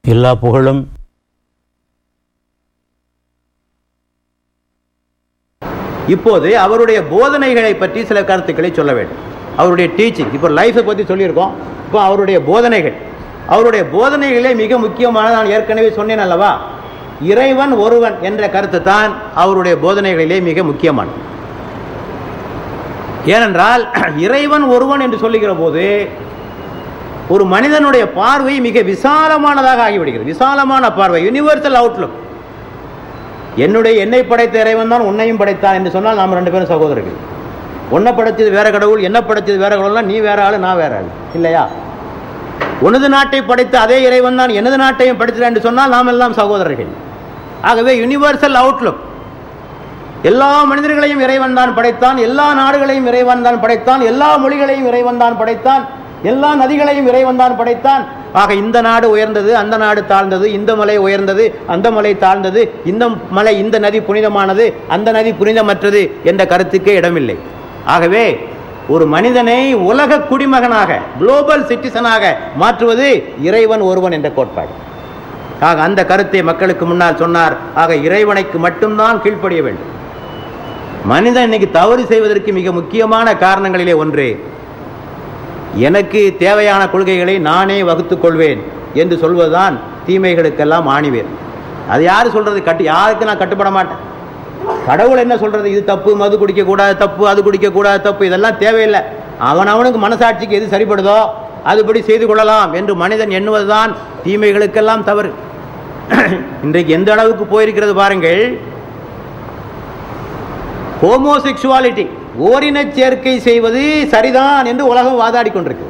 எல்லா புகழும் இப்போது அவருடைய போதனைகளை பற்றி சில கருத்துக்களை சொல்ல வேண்டும் அவருடைய டீச்சிங் இப்போ லைஃப்பை பற்றி சொல்லியிருக்கோம் இப்போ அவருடைய போதனைகள் அவருடைய போதனைகளே மிக முக்கியமான நான் ஏற்கனவே சொன்னேன் அல்லவா இறைவன் ஒருவன் என்ற கருத்து தான் அவருடைய போதனைகளிலே மிக முக்கியமானது ஏனென்றால் இறைவன் ஒருவன் என்று சொல்லுகிற போது ஒரு மனிதனுடைய பார்வை மிக விசாலமானதாக ஆகிவிடுகிறது விசாலமான பார்வை யுனிவர்சல் அவுட்லுக் என்னுடைய என்னை படைத்த இறைவன் தான் உன்னையும் படைத்தான் என்று சொன்னால் நாம் ரெண்டு பேரும் சகோதரர்கள் உன்னை படைச்சது வேற கடவுள் என்ன படைச்சது வேற கடவுள்னா நீ வேற ஆளு நான் வேற ஆளு இல்லையா உனது நாட்டை படைத்த அதே இறைவன் தான் எனது நாட்டையும் படைத்தார் என்று சொன்னால் நாம் எல்லாம் சகோதரர்கள் ஆகவே யுனிவர்சல் அவுட்லுக் எல்லா மனிதர்களையும் இறைவன் தான் படைத்தான் எல்லா நாடுகளையும் இறைவன் தான் படைத்தான் எல்லா மொழிகளையும் இறைவன் தான் படைத்தான் எல்லா நதிகளையும் இறைவன் தான் படைத்தான் ஆக இந்த நாடு உயர்ந்தது அந்த நாடு தாழ்ந்தது இந்த மலை உயர்ந்தது அந்த மலை தாழ்ந்தது இந்த மலை இந்த நதி புனிதமானது அந்த நதி புனிதமற்றது என்ற கருத்துக்கே இடமில்லை ஆகவே ஒரு மனிதனை உலக குடிமகனாக குளோபல் சிட்டிசனாக மாற்றுவது இறைவன் ஒருவன் என்ற கோட்பாடு ஆக அந்த கருத்தை மக்களுக்கு முன்னால் சொன்னார் ஆக இறைவனைக்கு மட்டும்தான் கீழ்ப்படிய வேண்டும் மனிதன் இன்னைக்கு தவறு செய்வதற்கு மிக முக்கியமான காரணங்களிலே ஒன்று எனக்கு தேவையான கொள்கைகளை நானே வகுத்துக் கொள்வேன் என்று சொல்வதுதான் தீமைகளுக்கெல்லாம் ஆணிவேர் அது யார் சொல்றது கட்டு யாருக்கு நான் கட்டுப்பட மாட்டேன் கடவுள் என்ன சொல்றது இது தப்பு மது குடிக்க கூடாது தப்பு அது குடிக்க கூடாது தப்பு இதெல்லாம் தேவையில்லை அவன் அவனுக்கு மனசாட்சிக்கு எது சரிப்படுதோ அதுபடி செய்து கொள்ளலாம் என்று மனிதன் எண்ணுவதுதான் தீமைகளுக்கெல்லாம் தவறு இன்றைக்கு எந்த அளவுக்கு போயிருக்கிறது பாருங்கள் ஹோமோசெக்சுவாலிட்டி ஓரின சேர்க்கை செய்வது சரிதான் என்று உலகம் வாதாடி கொண்டிருக்கு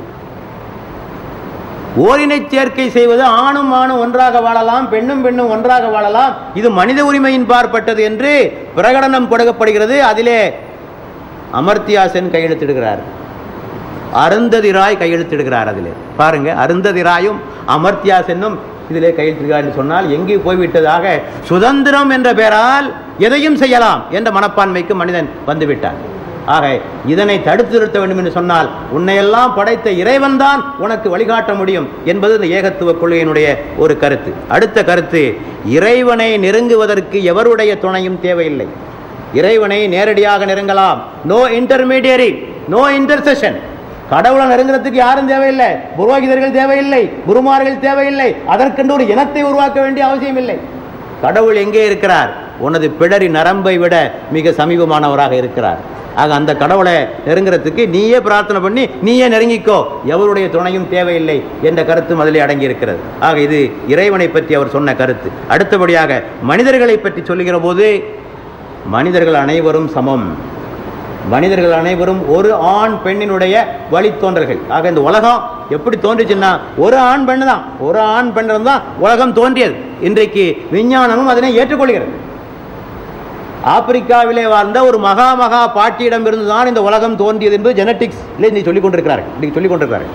ஓரின சேர்க்கை செய்வது ஆணும் ஆணும் ஒன்றாக வாழலாம் பெண்ணும் பெண்ணும் ஒன்றாக வாழலாம் இது மனித உரிமையின் பார்ப்பட்டது என்று பிரகடனம் கொடுக்கப்படுகிறது அதிலே அமர்த்தியா சென் கையெழுத்திடுகிறார் அருந்ததிராய் கையெழுத்திடுகிறார் அதிலே பாருங்க அருந்ததிராயும் அமர்த்தியா சென்னும் இதிலே கையெழுத்திடுகிறார் என்று சொன்னால் எங்கே போய்விட்டதாக சுதந்திரம் என்ற பெயரால் எதையும் செய்யலாம் என்ற மனப்பான்மைக்கு மனிதன் வந்துவிட்டான் ஆக இதனை தடுத்து நிறுத்த வேண்டும் என்று சொன்னால் உன்னையெல்லாம் படைத்த இறைவன் தான் உனக்கு வழிகாட்ட முடியும் என்பது இந்த ஏகத்துவ கொள்கையினுடைய ஒரு கருத்து அடுத்த கருத்து இறைவனை நெருங்குவதற்கு எவருடைய துணையும் தேவையில்லை இறைவனை நேரடியாக நெருங்கலாம் நோ இன்டர்மீடியரி நோ இன்டர்செஷன் கடவுளை நெருங்குறதுக்கு யாரும் தேவையில்லை புரோகிதர்கள் தேவையில்லை குருமார்கள் தேவையில்லை அதற்கென்று ஒரு இனத்தை உருவாக்க வேண்டிய அவசியம் இல்லை கடவுள் எங்கே இருக்கிறார் உனது பிடரி நரம்பை விட மிக சமீபமானவராக இருக்கிறார் ஆக அந்த கடவுளை நெருங்குறதுக்கு நீயே பிரார்த்தனை பண்ணி நீயே நெருங்கிக்கோ எவருடைய துணையும் தேவையில்லை என்ற கருத்தும் அதிலே அடங்கி இருக்கிறது ஆக இது இறைவனை பற்றி அவர் சொன்ன கருத்து அடுத்தபடியாக மனிதர்களை பற்றி சொல்லுகிற போது மனிதர்கள் அனைவரும் சமம் மனிதர்கள் அனைவரும் ஒரு ஆண் பெண்ணினுடைய வழித்தோன்றல்கள் ஆக இந்த உலகம் எப்படி தோன்றுச்சுன்னா ஒரு ஆண் பெண்ணு தான் ஒரு ஆண் பெண் தான் உலகம் தோன்றியது இன்றைக்கு விஞ்ஞானமும் அதனை ஏற்றுக்கொள்கிறது ஆப்பிரிக்காவிலே வாழ்ந்த ஒரு மகா மகா பாட்டியிடம் இருந்து தான் இந்த உலகம் தோன்றியது என்பது ஜெனட்டிக்ஸ் இன்னைக்கு சொல்லிக் கொண்டிருக்கிறார்கள் இன்னைக்கு சொல்லிக் கொண்டிருக்கிறார்கள்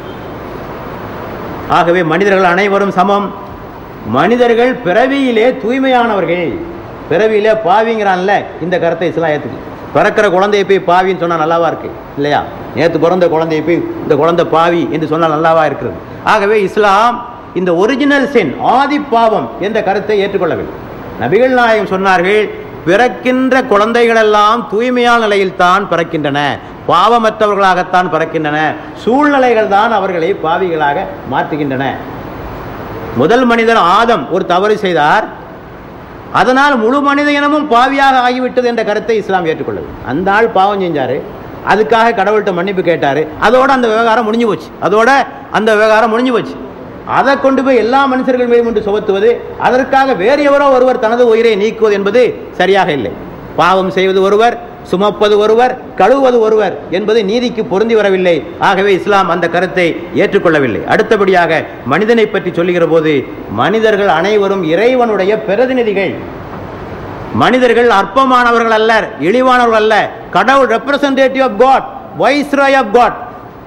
ஆகவே மனிதர்கள் அனைவரும் சமம் மனிதர்கள் பிறவியிலே தூய்மையானவர்கள் பிறவியிலே பாவிங்கிறான்ல இந்த கருத்தை இஸ்லாம் ஏற்றுக்கு பிறக்கிற குழந்தையை போய் பாவின்னு சொன்னால் நல்லாவா இருக்கு இல்லையா நேற்று பிறந்த குழந்தையை போய் இந்த குழந்தை பாவி என்று சொன்னால் நல்லாவா இருக்கிறது ஆகவே இஸ்லாம் இந்த ஒரிஜினல் சென் ஆதி பாவம் என்ற கருத்தை ஏற்றுக்கொள்ளவில்லை நபிகள் நாயகம் சொன்னார்கள் பிறக்கின்ற குழந்தைகளெல்லாம் தூய்மையான நிலையில் தான் பிறக்கின்றன பாவமற்றவர்களாகத்தான் பிறக்கின்றன சூழ்நிலைகள் தான் அவர்களை பாவிகளாக மாற்றுகின்றன முதல் மனிதர் ஆதம் ஒரு தவறு செய்தார் அதனால் முழு மனித இனமும் பாவியாக ஆகிவிட்டது என்ற கருத்தை இஸ்லாம் ஏற்றுக்கொள்ளது அந்த ஆள் பாவம் செஞ்சாரு அதுக்காக கடவுள்கிட்ட மன்னிப்பு கேட்டாரு அதோட அந்த விவகாரம் முடிஞ்சு போச்சு அதோட அந்த விவகாரம் முடிஞ்சு போச்சு அதை கொண்டு போய் எல்லா மனுஷர்கள் மீதும் என்று சுமத்துவது அதற்காக வேறு எவரோ ஒருவர் தனது உயிரை நீக்குவது என்பது சரியாக இல்லை பாவம் செய்வது ஒருவர் சுமப்பது ஒருவர் கழுவுவது ஒருவர் என்பது நீதிக்கு பொருந்தி வரவில்லை ஆகவே இஸ்லாம் அந்த கருத்தை ஏற்றுக்கொள்ளவில்லை அடுத்தபடியாக மனிதனை பற்றி சொல்லுகிற போது மனிதர்கள் அனைவரும் இறைவனுடைய பிரதிநிதிகள் மனிதர்கள் அற்பமானவர்கள் அல்ல இழிவானவர்கள் அல்ல கடவுள் representative of God viceroy of God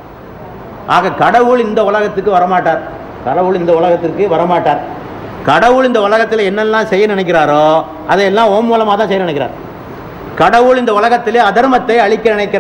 ஆக கடவுள் இந்த உலகத்துக்கு வரமாட்டார் கடவுள் இந்த உலகத்திற்கு வரமாட்டார் கடவுள் இந்த உலகத்தில் என்னெல்லாம் செய்ய நினைக்கிறாரோ அதையெல்லாம் ஓம் மூலமாக தான் செய்ய நினைக்கிறார் கடவுள் இந்த உலகத்திலே அதர்மத்தை அழிக்க நினைக்கிறார்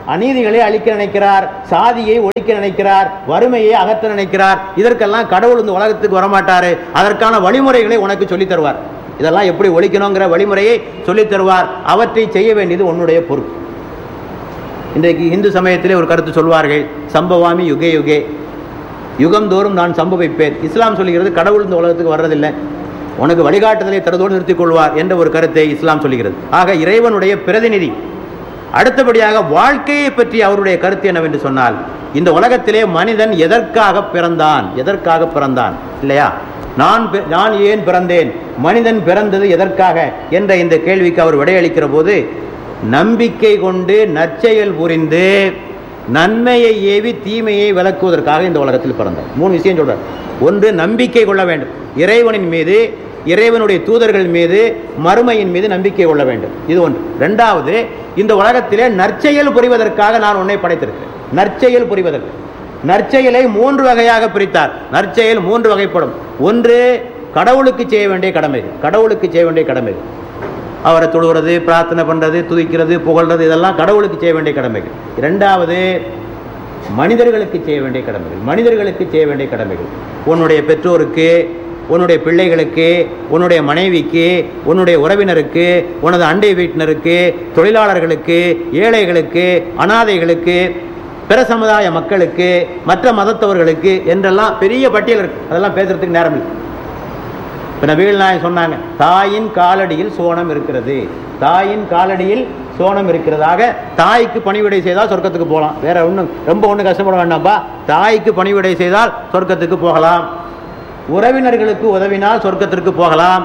அநீதிகளை அழிக்க நினைக்கிறார் சாதியை ஒழிக்க நினைக்கிறார் வறுமையை அகற்ற நினைக்கிறார் இதற்கெல்லாம் கடவுள் இந்த உலகத்துக்கு வரமாட்டாரு அதற்கான வழிமுறைகளை உனக்கு சொல்லித் தருவார் இதெல்லாம் எப்படி ஒழிக்கணுங்கிற வழிமுறையை சொல்லித் தருவார் அவற்றை செய்ய வேண்டியது உன்னுடைய பொறுப்பு இன்றைக்கு இந்து சமயத்திலே ஒரு கருத்து சொல்வார்கள் சம்பவாமி யுகே யுகே யுகந்தோறும் நான் சம்பவிப்பேன் இஸ்லாம் சொல்லுகிறது கடவுள் இந்த உலகத்துக்கு வர்றதில்லை உனக்கு வழிகாட்டுதலை தரதோடு நிறுத்திக் கொள்வார் என்ற ஒரு கருத்தை இஸ்லாம் சொல்லுகிறது ஆக இறைவனுடைய பிரதிநிதி அடுத்தபடியாக வாழ்க்கையை பற்றி அவருடைய கருத்து என்னவென்று சொன்னால் இந்த உலகத்திலே மனிதன் எதற்காக பிறந்தான் எதற்காக பிறந்தான் இல்லையா நான் பி- நான் ஏன் பிறந்தேன் மனிதன் பிறந்தது எதற்காக என்ற இந்த கேள்விக்கு அவர் விடையளிக்கிற போது நம்பிக்கை கொண்டு நற்செயல் புரிந்து நன்மையை ஏவி தீமையை விலக்குவதற்காக இந்த உலகத்தில் பிறந்தார் மூணு விஷயம் சொல்றார் ஒன்று நம்பிக்கை கொள்ள வேண்டும் இறைவனின் மீது இறைவனுடைய தூதர்கள் மீது மறுமையின் மீது நம்பிக்கை கொள்ள வேண்டும் இது ஒன்று ரெண்டாவது இந்த உலகத்திலே நற்செயல் புரிவதற்காக நான் உன்னை படைத்திருக்கிறேன் நற்செயல் புரிவதற்கு நற்செயலை மூன்று வகையாக பிரித்தார் நற்செயல் மூன்று வகைப்படும் ஒன்று கடவுளுக்கு செய்ய வேண்டிய கடமைகள் கடவுளுக்கு செய்ய வேண்டிய கடமைகள் அவரை தொழுகிறது பிரார்த்தனை பண்றது துதிக்கிறது புகழ்றது இதெல்லாம் கடவுளுக்கு செய்ய வேண்டிய கடமைகள் இரண்டாவது மனிதர்களுக்கு செய்ய வேண்டிய கடமைகள் மனிதர்களுக்கு செய்ய வேண்டிய கடமைகள் உன்னுடைய பெற்றோருக்கு உன்னுடைய பிள்ளைகளுக்கு உன்னுடைய மனைவிக்கு உன்னுடைய உறவினருக்கு உனது அண்டை வீட்டினருக்கு தொழிலாளர்களுக்கு ஏழைகளுக்கு அனாதைகளுக்கு பிற சமுதாய மக்களுக்கு மற்ற மதத்தவர்களுக்கு என்றெல்லாம் பெரிய பட்டியல் இருக்கு அதெல்லாம் பேசுறதுக்கு நேரம் இல்லை இப்போ நபிகள் நாயகம் சொன்னாங்க தாயின் காலடியில் சோனம் இருக்கிறது தாயின் காலடியில் சோனம் இருக்கிறதாக தாய்க்கு பணிவிடை செய்தால் சொர்க்கத்துக்கு போகலாம் வேற ஒன்றும் ரொம்ப ஒன்றும் கஷ்டப்பட வேண்டாம்ப்பா தாய்க்கு பணிவிடை செய்தால் சொர்க்கத்துக்கு போகலாம் உறவினர்களுக்கு உதவினால் சொர்க்கத்திற்கு போகலாம்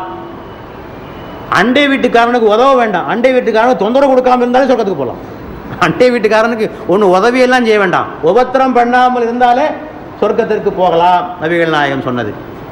அண்டை வீட்டுக்காரனுக்கு உதவ வேண்டாம் அண்டை வீட்டுக்காரனுக்கு தொந்தரவு கொடுக்காம இருந்தாலே சொர்க்கத்துக்கு போகலாம் அண்டை வீட்டுக்காரனுக்கு ஒன்று உதவியெல்லாம் செய்ய வேண்டாம் உபத்திரம் பண்ணாமல் இருந்தாலே சொர்க்கத்திற்கு போகலாம் நபிகள் நாயகம் சொன்னது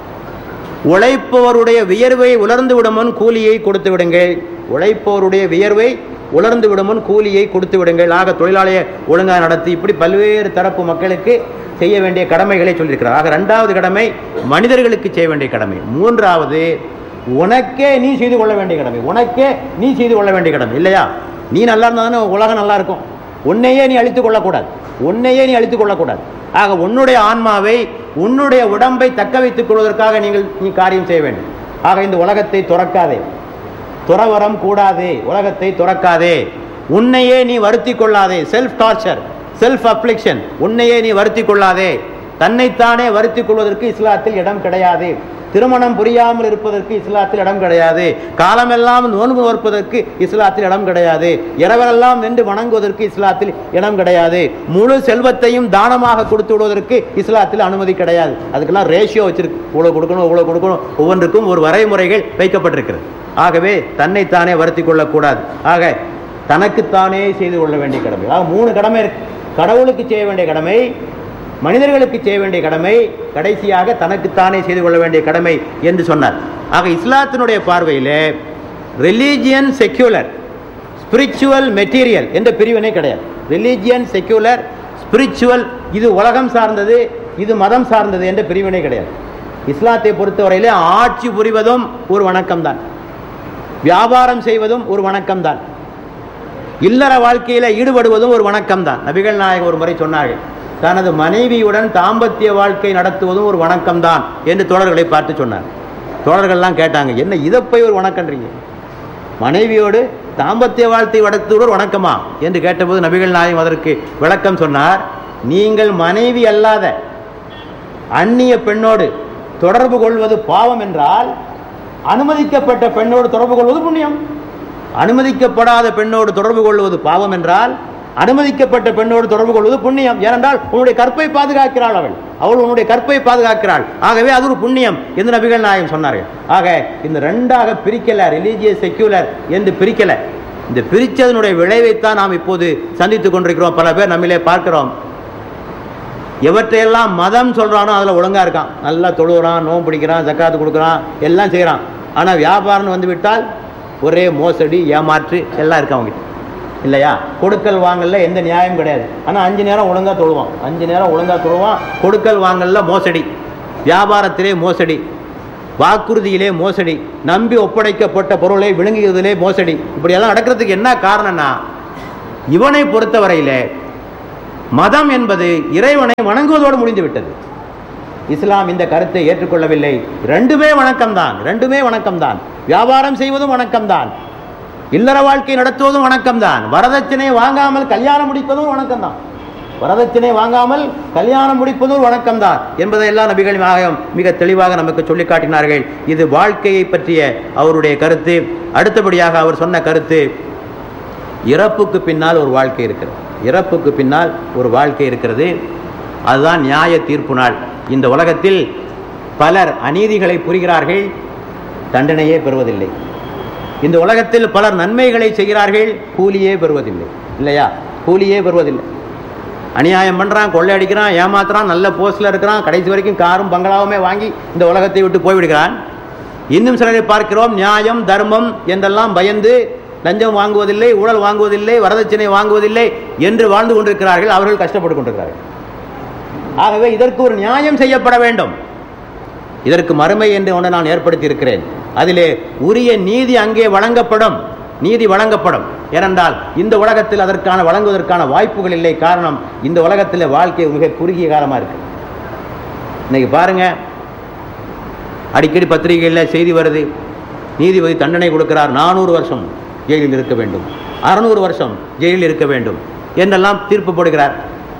உழைப்பவருடைய வியர்வை உலர்ந்து விடுமுன் கூலியை கொடுத்து விடுங்கள் உழைப்பவருடைய வியர்வை உலர்ந்து விடுமுன் கூலியை கொடுத்து விடுங்கள் ஆக தொழிலாளியை ஒழுங்காக நடத்தி இப்படி பல்வேறு தரப்பு மக்களுக்கு செய்ய வேண்டிய கடமைகளை சொல்லியிருக்கிறார் ஆக ரெண்டாவது கடமை மனிதர்களுக்கு செய்ய வேண்டிய கடமை மூன்றாவது உனக்கே நீ செய்து கொள்ள வேண்டிய கடமை உனக்கே நீ செய்து கொள்ள வேண்டிய கடமை இல்லையா நீ நல்லா இருந்தா தானே உலகம் நல்லா இருக்கும் உன்னையே நீ அழித்துக் கொள்ளக்கூடாது உன்னையே நீ அழித்துக் கொள்ளக்கூடாது ஆக உன்னுடைய ஆன்மாவை உன்னுடைய உடம்பை தக்க வைத்துக் கொள்வதற்காக நீங்கள் நீ காரியம் செய்ய வேண்டும் ஆக இந்த உலகத்தை துறக்காதே துறவரம் கூடாதே உலகத்தை துறக்காதே உன்னையே நீ வருத்தி கொள்ளாதே செல்ஃப் டார்ச்சர் செல்ஃப் அப்ளிக்ஷன் உன்னையே நீ வருத்தி கொள்ளாதே தன்னைத்தானே வருத்தி கொள்வதற்கு இஸ்லாத்தில் இடம் கிடையாது திருமணம் புரியாமல் இருப்பதற்கு இஸ்லாத்தில் இடம் கிடையாது காலமெல்லாம் நோன்பு நோற்பதற்கு இஸ்லாத்தில் இடம் கிடையாது இரவரெல்லாம் நின்று வணங்குவதற்கு இஸ்லாத்தில் இடம் கிடையாது முழு செல்வத்தையும் தானமாக கொடுத்து விடுவதற்கு இஸ்லாத்தில் அனுமதி கிடையாது அதுக்கெல்லாம் ரேஷியோ வச்சிருக்கு இவ்வளோ கொடுக்கணும் இவ்வளோ கொடுக்கணும் ஒவ்வொன்றுக்கும் ஒரு வரைமுறைகள் வைக்கப்பட்டிருக்கிறது ஆகவே தன்னைத்தானே வருத்தி கொள்ளக்கூடாது ஆக தனக்குத்தானே செய்து கொள்ள வேண்டிய கடமை ஆக மூணு கடமை இருக்கு கடவுளுக்கு செய்ய வேண்டிய கடமை மனிதர்களுக்கு செய்ய வேண்டிய கடமை கடைசியாக தனக்குத்தானே செய்து கொள்ள வேண்டிய கடமை என்று சொன்னார் ஆக இஸ்லாத்தினுடைய பார்வையில் ரிலீஜியன் செக்யூலர் ஸ்பிரிச்சுவல் மெட்டீரியல் என்ற பிரிவினை கிடையாது ரிலீஜியன் செக்யூலர் ஸ்பிரிச்சுவல் இது உலகம் சார்ந்தது இது மதம் சார்ந்தது என்ற பிரிவினை கிடையாது இஸ்லாத்தை பொறுத்தவரையிலே ஆட்சி புரிவதும் ஒரு வணக்கம்தான் வியாபாரம் செய்வதும் ஒரு வணக்கம்தான் இல்லற வாழ்க்கையில ஈடுபடுவதும் ஒரு வணக்கம்தான் நபிகள் நாயகம் ஒரு முறை சொன்னார்கள் தனது மனைவியுடன் தாம்பத்திய வாழ்க்கை நடத்துவதும் ஒரு வணக்கம்தான் என்று தோழர்களை பார்த்து சொன்னார் தோழர்கள்லாம் கேட்டாங்க என்ன இதை போய் ஒரு வணக்கன்றீங்க மனைவியோடு தாம்பத்திய வாழ்க்கை நடத்துவது ஒரு வணக்கமா என்று கேட்டபோது நபிகள் நாயகம் அதற்கு விளக்கம் சொன்னார் நீங்கள் மனைவி அல்லாத அந்நிய பெண்ணோடு தொடர்பு கொள்வது பாவம் என்றால் அனுமதிக்கப்பட்ட பெண்ணோடு தொடர்பு கொள்வது புண்ணியம் அனுமதிக்கப்படாத பெண்ணோடு தொடர்பு கொள்வது பாவம் என்றால் அனுமதிக்கப்பட்ட பெண்ணோடு தொடர்பு கொள்வது புண்ணியம் ஏனென்றால் உன்னுடைய கற்பை பாதுகாக்கிறாள் அவள் அவள் உன்னுடைய கற்பை பாதுகாக்கிறாள் ஆகவே அது ஒரு புண்ணியம் என்று நபிகள் நாயகம் சொன்னார்கள் ஆக இந்த ரெண்டாக பிரிக்கல ரிலீஜியஸ் செக்யூலர் என்று பிரிக்கல இந்த பிரிச்சதனுடைய விளைவைத்தான் நாம் இப்போது சந்தித்துக் கொண்டிருக்கிறோம் பல பேர் நம்மிலே பார்க்கிறோம் எவற்றையெல்லாம் மதம் சொல்றானோ அதில் ஒழுங்கா இருக்கான் நல்லா தொழுகிறான் நோம்பு பிடிக்கிறான் ஜக்காத்து கொடுக்குறான் எல்லாம் செய்கிறான் ஆனால் வியாபாரம்னு வந்து விட்டால் ஒரே மோசடி ஏமாற்று எல்லாம் இருக்கு அவங்க இல்லையா கொடுக்கல் வாங்கல்ல எந்த நியாயம் கிடையாது ஆனால் அஞ்சு நேரம் ஒழுங்காக தொழுவான் அஞ்சு நேரம் ஒழுங்காக தொழுவான் கொடுக்கல் வாங்கல்ல மோசடி வியாபாரத்திலே மோசடி வாக்குறுதியிலே மோசடி நம்பி ஒப்படைக்கப்பட்ட பொருளை விழுங்குகிறதிலே மோசடி இப்படியெல்லாம் நடக்கிறதுக்கு என்ன காரணம்னா இவனை பொறுத்தவரையிலே மதம் என்பது இறைவனை வணங்குவதோடு முடிந்து விட்டது இஸ்லாம் இந்த கருத்தை ஏற்றுக்கொள்ளவில்லை ரெண்டுமே வணக்கம்தான் ரெண்டுமே வணக்கம்தான் வியாபாரம் செய்வதும் வணக்கம்தான் இல்லற வாழ்க்கை நடத்துவதும் வணக்கம்தான் வரதட்சணை வாங்காமல் கல்யாணம் முடிப்பதும் வணக்கம்தான் வரதட்சணை வாங்காமல் கல்யாணம் முடிப்பதும் வணக்கம்தான் என்பதை எல்லாம் நபிகள் நாயகம் மிக தெளிவாக நமக்கு சொல்லி காட்டினார்கள் இது வாழ்க்கையை பற்றிய அவருடைய கருத்து அடுத்தபடியாக அவர் சொன்ன கருத்து இறப்புக்கு பின்னால் ஒரு வாழ்க்கை இருக்கிறது இறப்புக்கு பின்னால் ஒரு வாழ்க்கை இருக்கிறது அதுதான் நியாய தீர்ப்பு நாள் இந்த உலகத்தில் பலர் அநீதிகளை புரிகிறார்கள் தண்டனையே பெறுவதில்லை இந்த உலகத்தில் பலர் நன்மைகளை செய்கிறார்கள் கூலியே பெறுவதில்லை இல்லையா கூலியே பெறுவதில்லை அநியாயம் பண்ணுறான் கொள்ளையடிக்கிறான் ஏமாத்துறான் நல்ல போஸ்டில் இருக்கிறான் கடைசி வரைக்கும் காரும் பங்களாவுமே வாங்கி இந்த உலகத்தை விட்டு போய்விடுகிறான் இன்னும் சிலரை பார்க்கிறோம் நியாயம் தர்மம் என்றெல்லாம் பயந்து லஞ்சம் வாங்குவதில்லை ஊழல் வாங்குவதில்லை வரதட்சணை வாங்குவதில்லை என்று வாழ்ந்து கொண்டிருக்கிறார்கள் அவர்கள் கஷ்டப்பட்டு கொண்டிருக்கிறார்கள் ஆகவே இதற்கு ஒரு நியாயம் செய்யப்பட வேண்டும் இதற்கு மறுமை என்று ஒன்று நான் ஏற்படுத்தி இருக்கிறேன் அதிலே உரிய நீதி அங்கே வழங்கப்படும் நீதி வழங்கப்படும் ஏனென்றால் இந்த உலகத்தில் அதற்கான வழங்குவதற்கான வாய்ப்புகள் இல்லை காரணம் இந்த உலகத்தில் வாழ்க்கை மிக குறுகிய காலமாக இருக்கு இன்னைக்கு பாருங்க அடிக்கடி பத்திரிகைகளில் செய்தி வருது நீதிபதி தண்டனை கொடுக்கிறார் நானூறு வருஷம் ஜெயிலில் இருக்க வேண்டும் அறுநூறு வருஷம் ஜெயிலில் இருக்க வேண்டும் என்றெல்லாம் தீர்ப்பு போடுகிறார்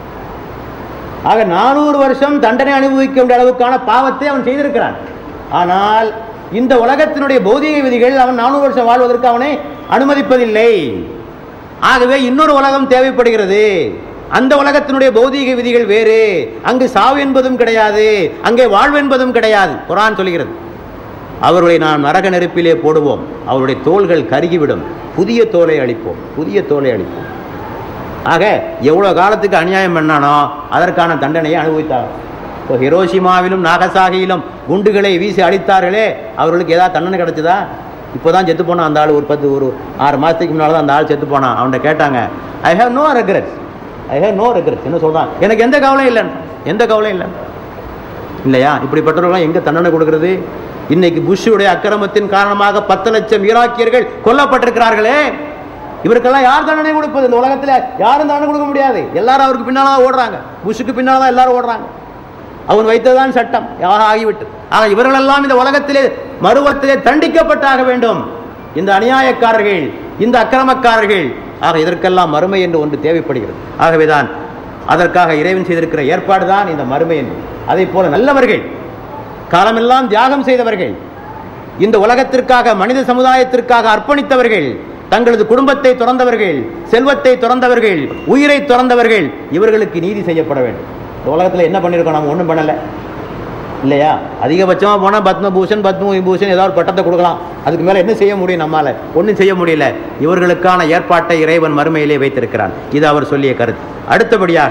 ஆக நானூறு வருஷம் தண்டனை அனுபவிக்க வேண்டிய அளவுக்கான பாவத்தை அவன் செய்திருக்கிறான் ஆனால் இந்த உலகத்தினுடைய பௌதிக விதிகள் அவன் நானூறு வருஷம் வாழ்வதற்கு அவனை அனுமதிப்பதில்லை ஆகவே இன்னொரு உலகம் தேவைப்படுகிறது அந்த உலகத்தினுடைய பௌதீக விதிகள் வேறு அங்கு சாவு என்பதும் கிடையாது அங்கே வாழ்வு என்பதும் கிடையாது குரான் சொல்கிறது அவர்களை நாம் நரக நெருப்பிலே போடுவோம் அவருடைய தோள்கள் கருகிவிடும் புதிய தோலை அளிப்போம் புதிய தோலை அளிப்போம் ஆக எவ்வளோ காலத்துக்கு அநியாயம் பண்ணானோ அதற்கான தண்டனையை அனுபவித்தார் இப்போ ஹிரோஷிமாவிலும் நாகசாகியிலும் குண்டுகளை வீசி அடித்தார்களே அவர்களுக்கு ஏதாவது தண்டனை கிடைச்சதா இப்போ தான் செத்து போனான் அந்த ஆள் ஒரு பத்து ஒரு ஆறு மாதத்துக்கு முன்னால் தான் அந்த ஆள் செத்து போனான் அவன்கிட்ட கேட்டாங்க I have no regrets I have no regrets என்ன சொல்கிறான் எனக்கு எந்த கவலையும் இல்லைன்னு எந்த கவலையும் இல்லை இல்லையா இப்படிப்பட்டவர்களாம் எங்கே தண்டனை கொடுக்கிறது இன்னைக்கு புஷ்ஷுடைய அக்கிரமத்தின் காரணமாக பத்து லட்சம் ஈராக்கியர்கள் கொல்லப்பட்டிருக்கிறார்களே இவருக்கெல்லாம் யார் தண்டனை கொடுப்பது இந்த உலகத்தில் யாரும் தண்டனை கொடுக்க முடியாது எல்லாரும் அவருக்கு பின்னால் தான் ஓடுறாங்க புஷ்ஷுக்கு பின்னால் தான் எல்லாரும் ஓடுறாங்க அவன் வைத்ததுதான் சட்டம் யாக ஆகிவிட்டு ஆக இவர்களெல்லாம் இந்த உலகத்திலே மறுவத்திலே தண்டிக்கப்பட்டாக வேண்டும் இந்த அநியாயக்காரர்கள் இந்த அக்கிரமக்காரர்கள் ஆக இதற்கெல்லாம் மறுமை என்று ஒன்று தேவைப்படுகிறது ஆகவேதான் அதற்காக இறைவன் செய்திருக்கிற ஏற்பாடு தான் இந்த மறுமை என்று அதை போல நல்லவர்கள் காலமெல்லாம் தியாகம் செய்தவர்கள் இந்த உலகத்திற்காக மனித சமுதாயத்திற்காக அர்ப்பணித்தவர்கள் தங்களது குடும்பத்தை துறந்தவர்கள் செல்வத்தை துறந்தவர்கள் உயிரை துறந்தவர்கள் இவர்களுக்கு நீதி செய்யப்பட வேண்டும் இந்த உலகத்தில் என்ன பண்ணியிருக்கோம் நம்ம ஒன்றும் பண்ணலை இல்லையா அதிகபட்சமாக போனால் பத்மபூஷன் பத்ம விபூஷன் ஏதாவது ஒரு பட்டத்தை கொடுக்கலாம் அதுக்கு மேலே என்ன செய்ய முடியும் நம்மால் ஒன்றும் செய்ய முடியல இவர்களுக்கான ஏற்பாட்டை இறைவன் மறுமையிலே வைத்திருக்கிறான் இது அவர் சொல்லிய கருத்து அடுத்தபடியாக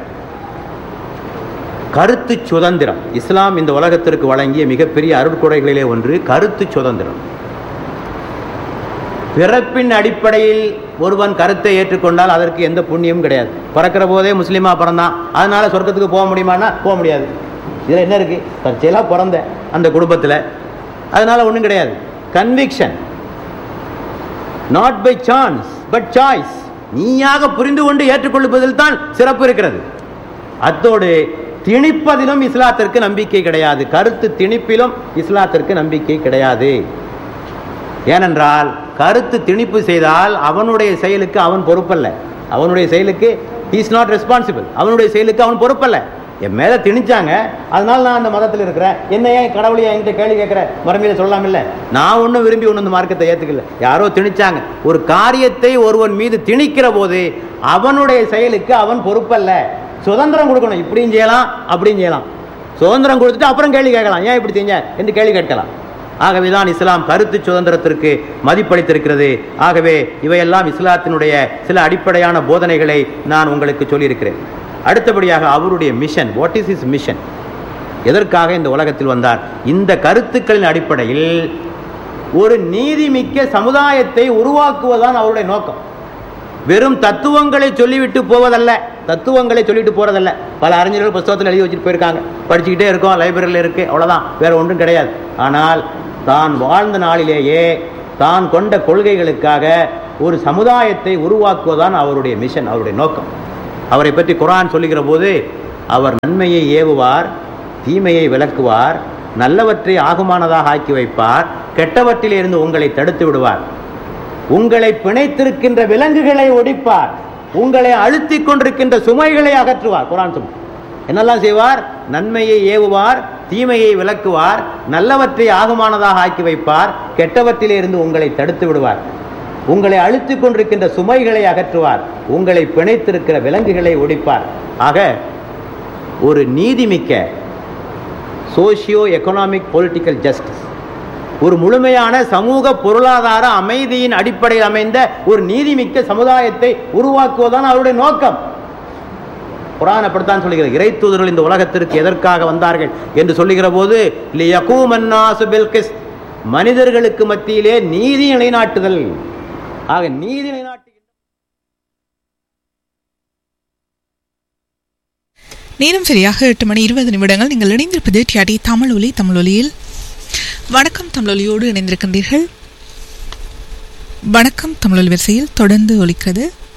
கருத்து சுதந்திரம் இஸ்லாம் இந்த உலகத்திற்கு வழங்கிய மிகப்பெரிய அருட்கொடைகளிலே ஒன்று கருத்து சுதந்திரம் பிறப்பின் அடிப்படையில் ஒருவன் கருத்தை ஏற்றுக்கொண்டால் அதற்கு எந்த புண்ணியமும் கிடையாது பிறக்கிற போதே முஸ்லீமா பிறந்தான் அதனால சொர்க்கத்துக்கு போக முடியுமான்னா போக முடியாது இதில் என்ன இருக்கு தற்செயலாக பிறந்த அந்த குடும்பத்தில் அதனால ஒன்றும் கிடையாது conviction not by chance but choice நீயாக புரிந்து கொண்டு ஏற்றுக்கொள்வதில் தான் சிறப்பு இருக்கிறது அத்தோடு திணிப்பதிலும் இஸ்லாத்திற்கு நம்பிக்கை கிடையாது கருத்து திணிப்பிலும் இஸ்லாத்திற்கு நம்பிக்கை கிடையாது ஏனென்றால் கருத்து திணிப்பு செய்தால் அவனுடைய செயலுக்கு அவன் பொறுப்பல்ல அவனுடைய செயலுக்கு இஸ் நாட் ரெஸ்பான்சிபிள் அவனுடைய செயலுக்கு அவன் பொறுப்பல்ல என் மேலே திணிச்சாங்க அதனால நான் அந்த மதத்தில் இருக்கிறேன் என்ன ஏன் கடவுளையா என்கிட்ட கேள்வி கேட்குற மறுமையில சொல்லலாம் இல்லை நான் ஒன்றும் விரும்பி ஒன்றும் இந்த மார்க்கத்தை ஏற்றுக்கல யாரோ திணிச்சாங்க ஒரு காரியத்தை ஒருவன் மீது திணிக்கிற போது அவனுடைய செயலுக்கு அவன் பொறுப்பல்ல சுதந்திரம் கொடுக்கணும் இப்படியும் செய்யலாம் அப்படியும் செய்யலாம் சுதந்திரம் கொடுத்துட்டு அப்புறம் கேள்வி கேட்கலாம் ஏன் இப்படி செஞ்ச என்று கேள்வி கேட்கலாம் ஆகவேதான் இஸ்லாம் கருத்து சுதந்திரத்திற்கு மதிப்பளித்திருக்கிறது ஆகவே இவையெல்லாம் இஸ்லாத்தினுடைய சில அடிப்படையான போதனைகளை நான் உங்களுக்கு சொல்லியிருக்கிறேன் அடுத்தபடியாக அவருடைய mission what is is mission எதற்காக இந்த உலகத்தில் வந்தார் இந்த கருத்துக்களின் அடிப்படையில் ஒரு நீதிமிக்க சமுதாயத்தை உருவாக்குவதுதான் அவருடைய நோக்கம் வெறும் தத்துவங்களை சொல்லிவிட்டு போவதல்ல தத்துவங்களை சொல்லிட்டு போறதல்ல பல அறிஞர்கள் புஸ்தகத்தில் எழுதி வச்சுட்டு போயிருக்காங்க படிச்சுக்கிட்டே இருக்கோம் லைப்ரரியில் இருக்கு அவ்வளோதான் வேற ஒன்றும் கிடையாது ஆனால் தான் வாழ்ந்த நாளிலேயே தான் கொண்ட கொள்கைகளுக்காக ஒரு சமுதாயத்தை உருவாக்குவதுதான் அவருடைய மிஷன் அவருடைய நோக்கம் அவரை பற்றி குரான் சொல்லுகிற போது அவர் நன்மையை ஏவுவார் தீமையை விளக்குவார் நல்லவற்றை ஆகுமானதாக ஆக்கி வைப்பார் கெட்டவற்றில் இருந்து உங்களை தடுத்து விடுவார் உங்களை பிணைத்திருக்கின்ற விலங்குகளை ஒடிப்பார் உங்களை அழுத்திக் கொண்டிருக்கின்ற சுமைகளை அகற்றுவார் குரான் சொல்லு என்னெல்லாம் செய்வார் நன்மையை ஏவுவார் தீமையை விளக்குவார் நல்லவற்றை ஆகுமானதாக ஆக்கி வைப்பார் கெட்டவற்றிலே இருந்து உங்களை தடுத்து விடுவார் உங்களை அழுத்திக் கொண்டிருக்கின்ற சுமைகளை அகற்றுவார் உங்களை பிணைத்திருக்கிற விலங்குகளை ஒடிப்பார் ஆக ஒரு நீதிமிக்க சோசியோ எக்கனாமிக் பொலிட்டிக்கல் ஜஸ்டிஸ் ஒரு முழுமையான சமூக பொருளாதார அமைதியின் அடிப்படையில் அமைந்த ஒரு நீதிமிக்க சமுதாயத்தை உருவாக்குவதுதான் அவருடைய நோக்கம் குரான் அப்படித்தான் சொல்லுகிறது இறை தூதர்கள் இந்த உலகத்திற்கு எதற்காக வந்தார்கள் என்று சொல்லுகிற போது லியகூமன்னாசு பில் கிஸ்த். மனிதர்களுக்கு மத்தியிலே நீதி நிலைநாட்டுதல் ஆக நீதி நிலைநாட்டு நேரம் சரியாக எட்டு மணி இருபது நிமிடங்கள் நீங்கள் இணைந்திருப்பது டிஆடி தமிழ் ஒலி தமிழ் ஒலியில் வணக்கம் தமிழொலியோடு இணைந்திருக்கின்றீர்கள் வணக்கம் தமிழொலி வரிசையில் தொடர்ந்து ஒலிக்கிறது